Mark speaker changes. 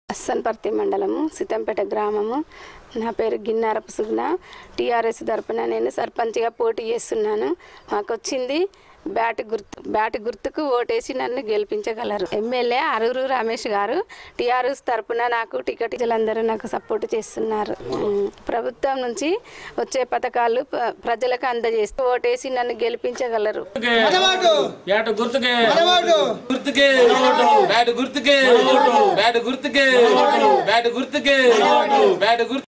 Speaker 1: అస్సన్పర్తి మండలము సితంపేట గ్రామము నా పేరు గిన్నారపు సుగ్న టీఆర్ఎస్ తరపున నేను సర్పంచ్గా పోటీ చేస్తున్నాను మాకు వచ్చింది బ్యాట్ గుర్తు బ్యాట్ గుర్తుకు ఓటేసి నన్ను గెలిపించగలరు ఎమ్మెల్యే అరూరు రమేష్ గారు టీఆర్ఎస్ తరపున నాకు టికెట్ అందరూ నాకు సపోర్ట్ చేస్తున్నారు ఉమ్, ప్రభుత్వం నుంచి వచ్చే పథకాలు ప- ప్రజలకు అందజేస్తూ ఓటేసి నన్ను గెలిపించగలరు
Speaker 2: ఏట గుర్తుకే గుర్తుకే బ్యాట్ గుర్తుకే బ్యాట్ గుర్తుకే బ్యాట్ గుర్తుకే బ్యాట్ గుర్తు